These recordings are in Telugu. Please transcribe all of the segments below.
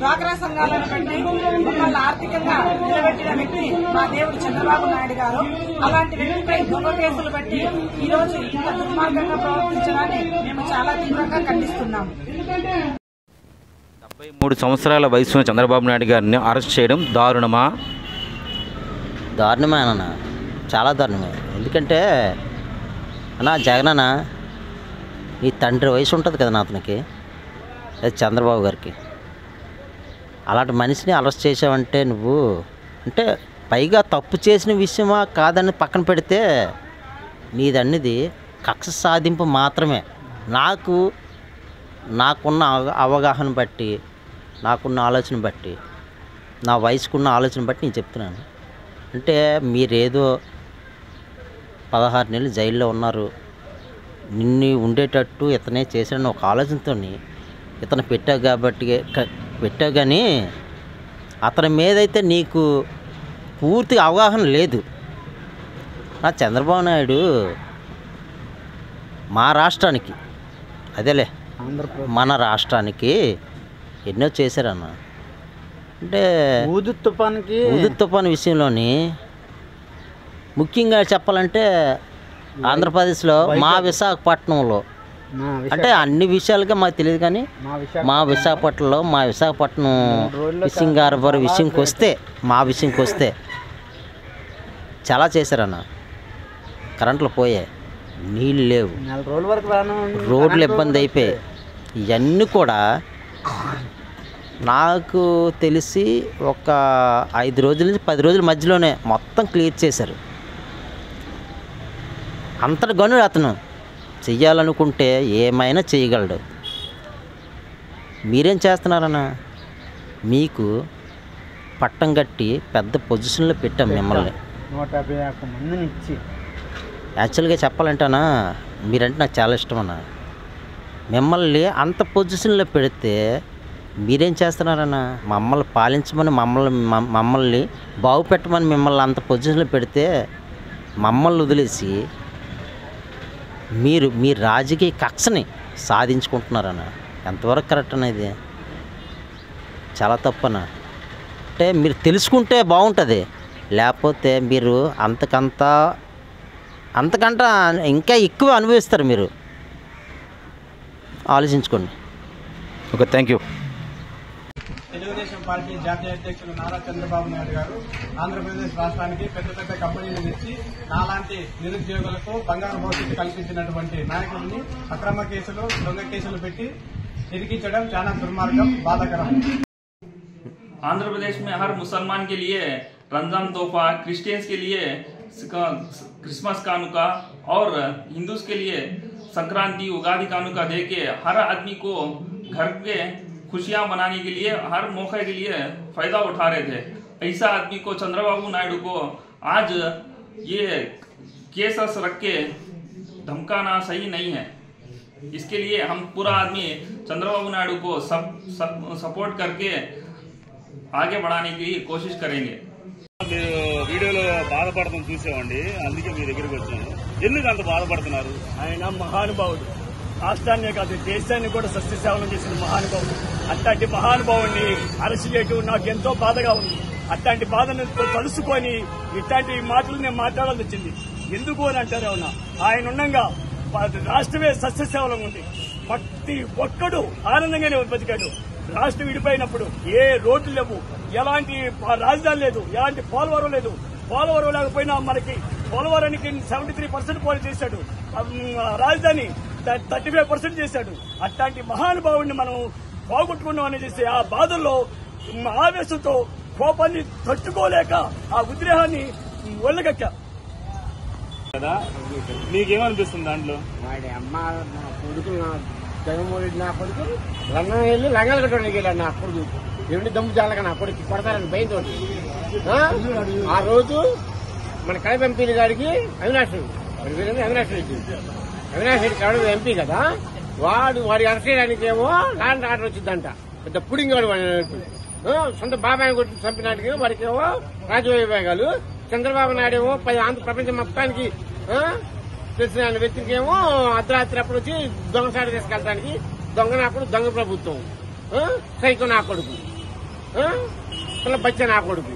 డ్వాక్రా సంఘాలను పెట్టి మమ్మల్ని ఆర్థికంగా నిలబెట్టిన వ్యక్తి మా దేవుడు చంద్రబాబు నాయుడు గారు అలాంటి వ్యక్తిపై దొంగ కేసులు పెట్టి ఈ రోజు ఇంత దుర్మార్గంగా ప్రవర్తించడాన్ని మేము చాలా తీవ్రంగా ఖండిస్తున్నాము డెబ్బై మూడు సంవత్సరాల వయసు ఉన్న చంద్రబాబు నాయుడు గారిని అరెస్ట్ చేయడం దారుణమా దారుణమే అన్న చాలా దారుణమే ఎందుకంటే అన్నా జగన్ అన్న నీ తండ్రి వయసు ఉంటుంది కదా నా అతనికి అది చంద్రబాబు గారికి అలాంటి మనిషిని అరెస్ట్ చేసావంటే నువ్వు అంటే పైగా తప్పు చేసిన విషయమా కాదని పక్కన పెడితే నీదన్నది కక్ష సాధింపు మాత్రమే నాకు నాకున్న అవ- అవగాహన బట్టి నాకున్న ఆలోచన బట్టి నా వయసుకున్న ఆలోచన బట్టి నేను చెప్తున్నాను అంటే మీరేదో పదహారు నెలలు జైల్లో ఉన్నారు నిన్ను ఉండేటట్టు ఇతనే చేశాడని ఒక ఆలోచనతో ఇతను పెట్టావు కాబట్టి క- పెట్టావు కానీ అతని మీదైతే నీకు పూర్తి అవగాహన లేదు నా చంద్రబాబు నాయుడు మా రాష్ట్రానికి అదేలే మన రాష్ట్రానికి ఎన్నో చేశారన్న అంటే ఊదు తుఫాన్కి ఉదు తుఫాను విషయంలోని ముఖ్యంగా చెప్పాలంటే ఆంధ్రప్రదేశ్లో మా విశాఖపట్నంలో మా విష- అంటే అన్ని విషయాలుగా మాకు తెలియదు కానీ మా విష మా విశాఖపట్నంలో మా విశాఖపట్నం ఫిషింగ్ హార్బర్ విషయంకి వస్తే మా విషయంకి వస్తే చాలా చేశారన్న కరెంట్లు పోయాయి నీళ్ళు లేవు నెల రోజుల వరకు రాను రోడ్లు ఇబ్బంది అయిపోయాయి ఇవన్నీ కూడా నాకు తెలిసి ఒక ఐదు రోజుల నుంచి పది రోజుల మధ్యలోనే మొత్తం క్లియర్ చేశారు అంతటి గనుడు అతను చెయ్యాలనుకుంటే ఏమైనా చేయగలడు మీరేం చేస్తున్నారన్నా మీకు పట్టం కట్టి పెద్ద పొజిషన్లో పెట్టాం మిమ్మల్ని నూట యాభై ఒక్క మందిని ఇచ్చి యాక్చువల్గా చెప్పాలంటేనా మీరంటే నాకు చాలా ఇష్టం అన్న మిమ్మల్ని అంత పొజిషన్లో పెడితే మీరేం చేస్తున్నారన్న మమ్మల్ని పాలించమని మమ్మల్ని మమ్- మమ్మల్ని బాగుపెట్టమని మిమ్మల్ని అంత పొజిషన్లో పెడితే మమ్మల్ని వదిలేసి మీరు మీ రాజకీయ కక్షని సాధించుకుంటున్నారన్న ఎంతవరకు కరెక్ట్ అనేది చాలా తప్పన అంటే మీరు తెలుసుకుంటే బాగుంటుంది లేకపోతే మీరు అంతకంత అంతకంట ఇంకా ఎక్కువ అనుభవిస్తారు మీరు ఆలోచించుకోండి okay thank you Telugu Desam party జాతీయ అధ్యక్షులు నారా చంద్రబాబు నాయుడు గారు ఆంధ్రప్రదేశ్ రాష్ట్రానికి పెద్ద పెద్ద కంపెనీలు తెచ్చి నాలాంటి నిరుద్యోగులకు బంగారు భవిష్యత్తు కల్పించినటువంటి నాయకుడిని అక్రమ కేసులు దొంగ కేసులు పెట్టి ఇరికించడం చాలా దుర్మార్గం బాధాకరం आंध्र प्रदेश में हर मुसलमान के लिए रमजान तोहफा क्रिश्चियंस के लिए क्रिसमस कानूका और हिंदूज के लिए संक्रांति उगादि कानूका दे के हर आदमी को घर के खुशियां मनाने के लिए हर मौके के लिए फायदा उठा रहे थे ऐसा आदमी को चंद्रबाबू नायडू को आज ये केसस रख के धमकाना सही नहीं है इसके लिए हम पूरा आदमी चंद्रबाबू नायडू को सब, सब सपोर्ट करके आगे बढ़ाने की कोशिश करेंगे మీరు వీడియోలో బాధపడతాం చూసామండి అందుకే మీ దగ్గరికి వచ్చాను ఎందుకు అంత బాధపడుతున్నారు ఆయన మహానుభావుడు రాష్ట్రాన్నే కాదు దేశాన్ని కూడా సస్యసేవనం చేసిన మహానుభావుడు అట్లాంటి మహానుభావుడిని అరెస్ట్ చేయటం నాకు ఎంతో బాధగా ఉంది అట్లాంటి బాధను తలుసుకొని ఇట్లాంటి మాటలు నేను మాట్లాడాల్సి వచ్చింది ఎందుకు అని అంటారు అవునా ఆయన ఉండగా రాష్ట్రమే సస్యసేవలం ఉంది ప్రతి ఒక్కడు ఆనందంగానే బతికాడు రాష్ట్రం విడిపోయినప్పుడు ఏ రోడ్లు లేవు ఎలాంటి రాజధాని లేదు ఎలాంటి పోలవరం లేదు పోలవరం లేకపోయినా మనకి పోలవరానికి సెవెంటీ త్రీ పర్సెంట్ పోలు చేశాడు ఉమ్, రాజధాని థర్టీ ఫైవ్ పర్సెంట్ చేశాడు అట్లాంటి మహానుభావుడిని మనం పోగొట్టుకున్నాం అని చేసి ఆ బాధల్లో ఉమ్, ఆవేశంతో కోపాన్ని తట్టుకోలేక ఆ ఉద్రేహాన్ని ఒళ్ళగక్కా కదా మీకేమనిపిస్తుంది దాంట్లో వాడి అమ్మ నా కొడుకు నా జగన్మోహన్ రెడ్డి నా కొడుకు లండన్ వెళ్ళి లంగాలు కట్టడానికి వెళ్ళాడు నా కొడుకు ఎవరి దమ్ము చాలక నా కొడుకు కొడతారని భయంతో ఆ? ఆ రోజు మన కడప ఎంపీ గారికి అవినాష్ వాడి పేరు అవినాష్ రెడ్డి అవినాష్ రెడ్డి కడప ఎంపీ కదా వాడు వాడి అరెస్ట్ చేయడానికి ఏమో ల్యాండ్ ఆర్డర్ వచ్చిందంట పెద్ద పుడింగాడు వాడి ఆ, సొంత బాబాయ్ కొట్టి చంపినాటికి వాడికి ఏమో రాజవైభాగాలు చంద్రబాబు నాయుడు ఏమో పది ఆంధ్ర ప్రపంచం మొత్తానికి ఆ, తెలిసిన వ్యక్తికి ఏమో అర్ధరాత్రి అప్పుడు వచ్చి దొంగసారి తీసుకెళ్ళడానికి దొంగ నా కొడుకు దొంగ ప్రభుత్వం ఆ, సైకో నా కొడుకు ఆ? పిల్ల బచ్చ నా కొడుకు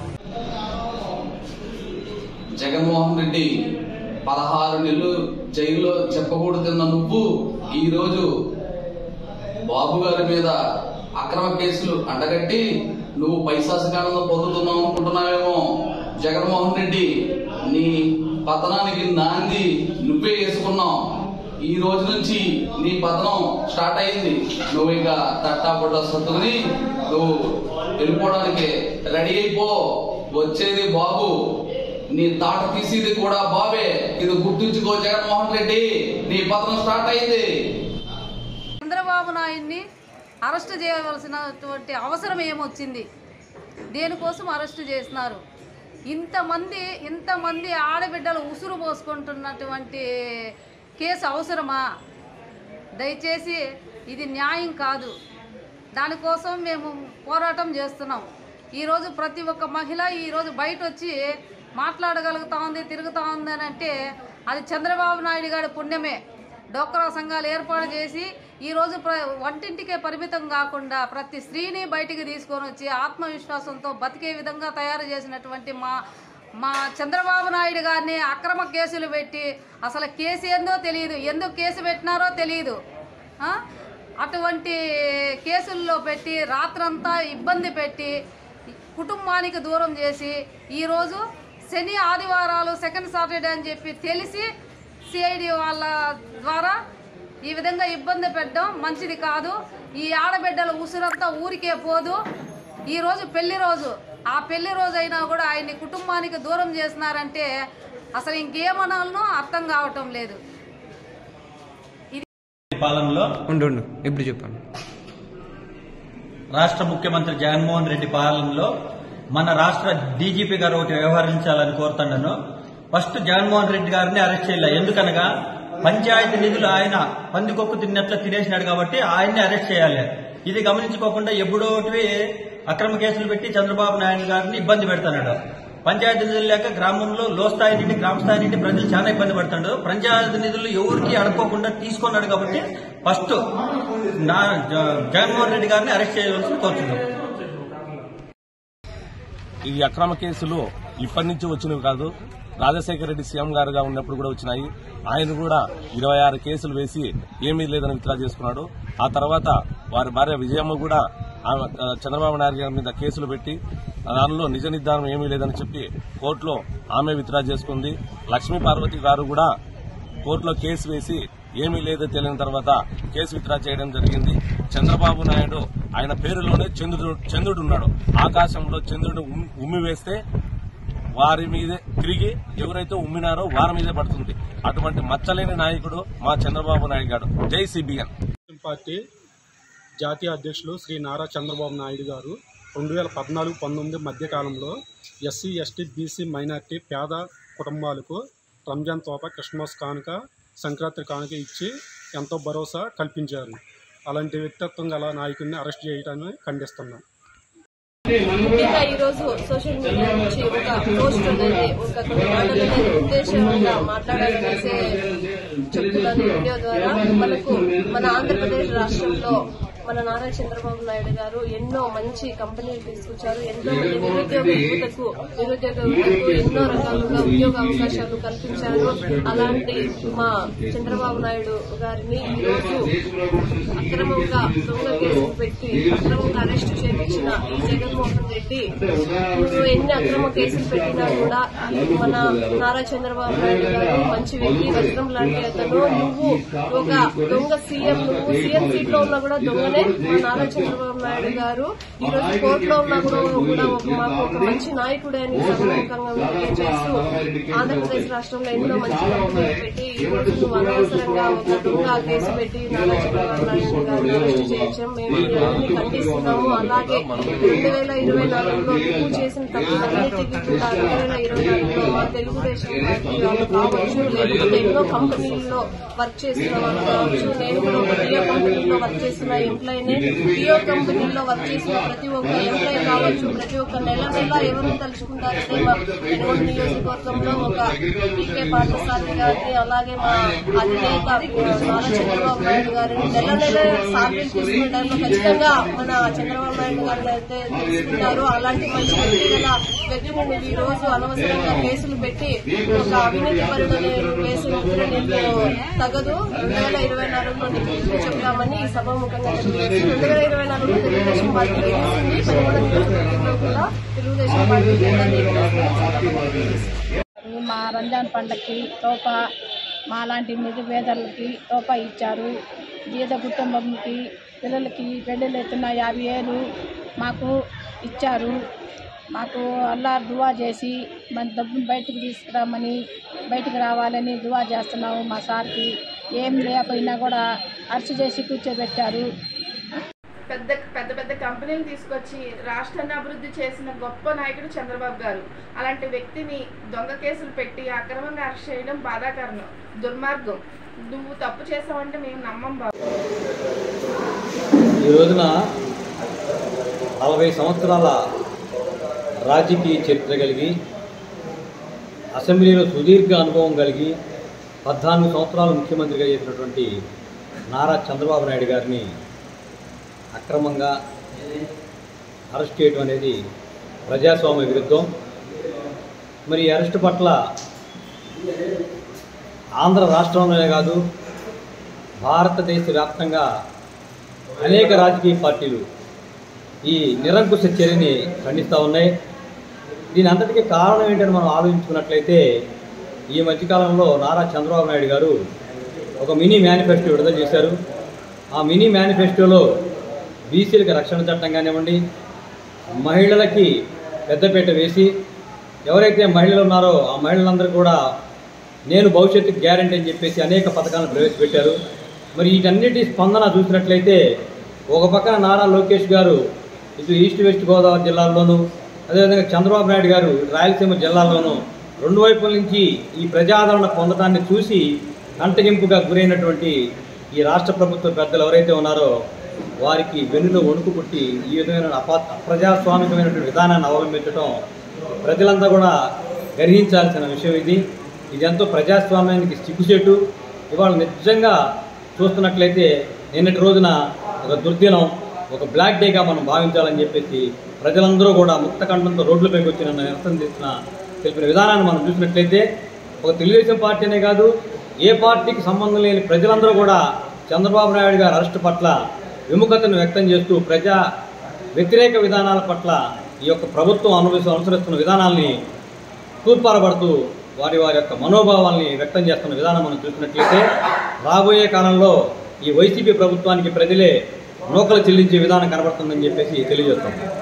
జగన్మోహన్ రెడ్డి పదహారు నెలలు జైల్లో చెప్పకూడదన్న నువ్వు ఈ రోజు బాబు గారి మీద అక్రమ కేసులు అండగట్టి నువ్వు పైశాసికానందం పొందుతున్నావు అనుకుంటున్నావేమో జగన్మోహన్ రెడ్డి నీ పతనానికి నాంది నువ్వే వేసుకున్నావు ఈ రోజు నుంచి నీ పతనం స్టార్ట్ అయింది నువ్వు ఇంకా తట్టా పుట్ట సర్దుకుని నువ్వు వెళ్ళిపోవడానికి రెడీ అయిపో వచ్చేది బాబు నీ తాట తీసేది కూడా బాబే ఇది గుర్తుంచుకో జగన్మోహన్ రెడ్డి నీ పతనం స్టార్ట్ అయింది చంద్రబాబు నాయుడిని అరెస్ట్ చేయవలసినటువంటి అవసరం ఏమొచ్చింది దేనికోసం అరెస్ట్ చేసినారు ఇంతమంది ఇంతమంది ఆడబిడ్డలు ఉసురు పోసుకుంటున్నటువంటి కేసు అవసరమా దయచేసి ఇది న్యాయం కాదు దానికోసం మేము పోరాటం చేస్తున్నాం ఈరోజు ప్రతి ఒక్క మహిళ ఈరోజు బయట వచ్చి మాట్లాడగలుగుతా ఉంది తిరుగుతా ఉంది అని అంటే అది చంద్రబాబు నాయుడు గారి పుణ్యమే డోక్రా సంఘాలు ఏర్పాటు చేసి ఈరోజు ప్ర వంటింటికే పరిమితం కాకుండా ప్రతి స్త్రీని బయటికి తీసుకొని వచ్చి ఆత్మవిశ్వాసంతో బతికే విధంగా తయారు చేసినటువంటి మా మా చంద్రబాబు నాయుడు గారిని అక్రమ కేసులు పెట్టి అసలు కేసు ఏందో తెలియదు ఎందుకు కేసు పెట్టినారో తెలియదు ఆ? అటువంటి కేసుల్లో పెట్టి రాత్రంతా ఇబ్బంది పెట్టి కుటుంబానికి దూరం చేసి ఈరోజు శని ఆదివారాలు సెకండ్ సాటర్డే అని చెప్పి తెలిసి సిఐడి వాళ్ళ ద్వారా ఈ విధంగా ఇబ్బంది పెట్టడం మంచిది కాదు ఈ ఆడబిడ్డల ఉసురంతా ఊరికే పోదు ఈ రోజు పెళ్లి రోజు ఆ పెళ్లి రోజు అయినా కూడా ఆయన్ని కుటుంబానికి దూరం చేసినారంటే అసలు ఇంకేమనాలనో అర్థం కావటం లేదు పాలనలో ఉండు ఉండు ఇప్పుడు చెప్పండి రాష్ట్ర ముఖ్యమంత్రి జగన్మోహన్ రెడ్డి పాలనలో మన రాష్ట్ర డీజీపీ గారు ఒకటి వ్యవహరించాలని కోరుతున్నాను ఫస్ట్ జగన్మోహన్ రెడ్డి గారిని అరెస్ట్ చేయాలి ఎందుకనగా పంచాయతీ నిధులు ఆయన పందికొక్కు తిన్నట్లు తినేసినాడు కాబట్టి ఆయన్ని అరెస్ట్ చేయాలి ఇది గమనించుకోకుండా ఎప్పుడోటివి అక్రమ కేసులు పెట్టి చంద్రబాబు నాయుడు గారిని ఇబ్బంది పెడుతున్నాడు పంచాయతీ నిధులు లేక గ్రామంలో లో స్థాయి నుండి గ్రామ స్థాయి నుండి ప్రజలు చాలా ఇబ్బంది పడుతున్నాడు పంచాయతీ నిధులు ఎవరికి అడుక్కోకుండా తీసుకున్నాడు కాబట్టి ఫస్ట్ నా జ- జగన్మోహన్ రెడ్డి గారిని అరెస్ట్ చేయవలసి కోరుతున్నాం ఈ అక్రమ కేసులు ఇప్పటి నుంచి వచ్చినవి కాదు రాజశేఖర రెడ్డి సీఎం గారుగా ఉన్నప్పుడు కూడా వచ్చినాయి ఆయన కూడా ఇరవై ఆరు కేసులు వేసి ఏమీ లేదని విత్డ్రా చేసుకున్నాడు ఆ తర్వాత వారి భార్య విజయమ్మ కూడా ఆమె, ఆ, చంద్రబాబు నాయుడు గారి మీద కేసులు పెట్టి దానిలో నిజ నిర్ధారణ ఏమీ లేదని చెప్పి కోర్టులో ఆమె విత్డ్రా చేసుకుంది లక్ష్మీ పార్వతి గారు కూడా కోర్టులో కేసు వేసి ఏమీ లేదో తెలియని తర్వాత కేసు విత్డ్రా చేయడం జరిగింది చంద్రబాబు నాయుడు ఆయన పేరులోనే చంద్రుడు చంద్రుడు ఉన్నాడు ఆకాశంలో చంద్రుడు ఉమ్- ఉమ్మి వేస్తే వారి మీదే తిరిగి ఎవరైతే ఉమ్మినారో వారి మీదే పడుతుంది అటువంటి మచ్చలేని నాయకుడు మా చంద్రబాబు నాయుడు గారు జై సిబిఎన్ పార్టీ జాతీయ అధ్యక్షులు శ్రీ నారా చంద్రబాబు నాయుడు గారు రెండు వేల పద్నాలుగు పంతొమ్మిది మధ్యకాలంలో ఎస్సీ ఎస్టీ బీసీ మైనార్టీ పేద కుటుంబాలకు రంజాన్ తోప క్రిస్మస్ కానుక సంక్రాంతి కానుక ఇచ్చి ఎంతో భరోసా కల్పించారు అలాంటి వ్యక్తిత్వం గల నాయకుడిని అరెస్ట్ చేయడాన్ని ఖండిస్తున్నాం ముఖ్యంగా ఈ రోజు సోషల్ మీడియా నుంచి ఒక పోస్ట్ అనేది ఒక కొన్ని మాటలు నేను ఉద్దేశంగా మాట్లాడాలనేసి చెప్తున్నాను ఈ వీడియో ద్వారా మనకు మన ఆంధ్రప్రదేశ్ రాష్ట్రంలో మన నారా చంద్రబాబు నాయుడు గారు ఎన్నో మంచి కంపెనీలు తీసుకొచ్చారు ఎంతో మంది నిరుద్యోగ యువతకు నిరుద్యోగ యువతకు ఎన్నో రకాలుగా ఉద్యోగ అవకాశాలు కల్పించారు అలాంటి మా చంద్రబాబు నాయుడు గారిని ఈ రోజు అక్రమంగా దొంగ కేసులు పెట్టి అక్రమంగా అరెస్టు చేపించిన ఈ జగన్మోహన్ రెడ్డి ఇప్పుడు ఎన్ని అక్రమ కేసులు పెట్టినా కూడా మన నారా చంద్రబాబు నాయుడు గారు మంచి వ్యక్తి వజ్రం లాంటి అతను నువ్వు ఒక దొంగ సీఎం నువ్వు సీఎం సీట్ లో ఉన్నా కూడా దొంగనే మా నారా చంద్రబాబు నాయుడు గారు ఈ రోజు కోర్టులో ఉన్నా కూడా కూడా ఒక మాకు ఒక మంచి నాయకుడే అని సభాముఖంగా తెలియజేస్తూ ఆంధ్రప్రదేశ్ రాష్ట్రంలో ఎన్నో మంచి కంపెనీలు పెట్టి ఈ రోజు నువ్వు అనవసరంగా ఒక దొంగ కేసు పెట్టి నారా చంద్రబాబు నాయుడు గారిని అరెస్ట్ చేయొచ్చాం మేము ఈ అందరినీ ఖండిస్తున్నాము అలాగే రెండు వేల ఇరవై నాలుగులో నువ్వు చేసిన తప్పులన్నిటికీ కూడా రెండు వేల ఇరవై నాలుగులో మా తెలుగుదేశం పార్టీ వాళ్ళు కావచ్చు లేకపోతే ఎన్నో కంపెనీల్లో వర్క్ చేస్తున్న వాళ్ళు కావచ్చు నేను కూడా ఒక జియో కంపెనీలో వర్క్ చేస్తున్న ఎంప్లాయీనే జియో కంపెనీలో వర్క్ చేసిన ప్రతి ఒక్క ఎంప్లాయీ కావచ్చు ప్రతి ఒక్క నెల నెల ఎవరు తలుచుకుంటారంటే మా పెనుగొండ నియోజకవర్గంలో ఒక పీకే పాఠశాల గారిని అలాగే మా అధినేత నారా చంద్రబాబు నాయుడు గారిని నెల నెల సార్లు తీసుకునే టైంలో ఖచ్చితంగా మన చంద్రబాబు నాయుడు గారిని అయితే తీసుకుంటారో అలాంటి మంచి వ్యక్తి గల వ్యక్తిని ఈ రోజు అనవసరంగా కేసులు పెట్టి ఒక అవినీతి పరుడనే కేసులు నేను తగదు రెండు వేల ఇరవై నాలుగులో తీర్పు చెప్తామని ఈ సభాముఖంగా తెలియజేసి రెండు వేల ఇరవై నాలుగులో తెలుగుదేశం పార్టీ గెలిచింది పెనుగొండ నియోజకవర్గంలో కూడా తెలుగుదేశం పార్టీ మా రంజాన్ పండగకి తోపా మా లాంటి నిరుపేదలకి తోపా ఇచ్చారు బీద కుటుంబంకి పిల్లలకి పెళ్ళిళ్ళు ఎత్తున్న యాభై ఏళ్ళు మాకు ఇచ్చారు మాకు అల్లా దువా చేసి మన డబ్బును బయటకు తీసుకురామని బయటకు రావాలని దువా చేస్తున్నాము మా సార్కి ఏం లేకపోయినా కూడా అరెస్ట్ చేసి కూర్చోబెట్టారు పెద్ద పెద్ద పెద్ద కంపెనీలు తీసుకొచ్చి రాష్ట్రాన్ని అభివృద్ధి చేసిన గొప్ప నాయకుడు చంద్రబాబు గారు అలాంటి వ్యక్తిని దొంగ కేసులు పెట్టి అక్రమంగా అరెస్ట్ చేయడం బాధాకరణం దుర్మార్గం నువ్వు తప్పు చేసావంటే మేము నమ్మం బాబు ఈ రోజున నలభై సంవత్సరాల రాజకీయ చరిత్ర కలిగి అసెంబ్లీలో సుదీర్ఘ అనుభవం కలిగి పద్నాలుగు సంవత్సరాలు ముఖ్యమంత్రిగా చేసినటువంటి నారా చంద్రబాబు నాయుడు గారిని అక్రమంగా అరెస్ట్ చేయడం అనేది ప్రజాస్వామ్య విరుద్ధం మరి ఈ అరెస్ట్ పట్ల ఆంధ్ర రాష్ట్రంలోనే కాదు భారతదేశ వ్యాప్తంగా అనేక రాజకీయ పార్టీలు ఈ నిరంకుశ చర్యని ఖండిస్తూ ఉన్నాయి దీని అంతటికీ కారణం ఏంటని మనం ఆలోచించుకున్నట్లయితే ఈ మధ్యకాలంలో నారా చంద్రబాబు నాయుడు గారు ఒక మినీ మేనిఫెస్టో విడుదల చేశారు ఆ మినీ మేనిఫెస్టోలో బీసీలకు రక్షణ చట్టం కానివ్వండి మహిళలకి పెద్దపీట వేసి ఎవరైతే మహిళలు ఉన్నారో ఆ మహిళలందరూ కూడా నేను భవిష్యత్తుకి గ్యారంటీ అని చెప్పేసి అనేక పథకాలను ప్రవేశపెట్టారు మరి వీటన్నిటి స్పందన చూసినట్లయితే ఒక పక్కన నారా లోకేష్ గారు ఇటు ఈస్ట్ వెస్ట్ గోదావరి జిల్లాల్లోనూ అదేవిధంగా చంద్రబాబు నాయుడు గారు రాయలసీమ జిల్లాల్లోనూ రెండు వైపుల నుంచి ఈ ప్రజాదరణ పొందడాన్ని చూసి అంటగింపుగా గురైనటువంటి ఈ రాష్ట్ర ప్రభుత్వ పెద్దలు ఎవరైతే ఉన్నారో వారికి వెన్నులో వణుకు పుట్టి ఈ విధమైన అపా అప్రజాస్వామికమైనటువంటి విధానాన్ని అవలంబించడం ప్రజలంతా కూడా గ్రహించాల్సిన విషయం ఇది ఇదెంతో ప్రజాస్వామ్యానికి సిగ్గుచేటు ఇవాళ నిజంగా చూస్తున్నట్లయితే నిన్నటి రోజున ఒక దుర్దినం ఒక బ్లాక్ డేగా మనం భావించాలని చెప్పేసి ప్రజలందరూ కూడా ముక్తకంఠంతో రోడ్లపైకి వచ్చి నన్ను నిరసన చేసిన తెలిపిన విధానాన్ని మనం చూసినట్లయితే ఒక తెలుగుదేశం పార్టీ అనే కాదు ఏ పార్టీకి సంబంధం లేని ప్రజలందరూ కూడా చంద్రబాబు నాయుడు గారి అరెస్టు పట్ల విముఖతను వ్యక్తం చేస్తూ ప్రజా వ్యతిరేక విధానాల పట్ల ఈ యొక్క ప్రభుత్వం అనుభవిస్తూ అనుసరిస్తున్న విధానాల్ని తూర్పారబడుతూ వారి వారి యొక్క మనోభావాల్ని వ్యక్తం చేస్తున్న విధానం మనం చూసినట్లయితే రాబోయే కాలంలో ఈ వైసీపీ ప్రభుత్వానికి ప్రజలే నూకలు చెల్లించే విధానం కనబడుతుందని చెప్పేసి తెలియజేస్తాం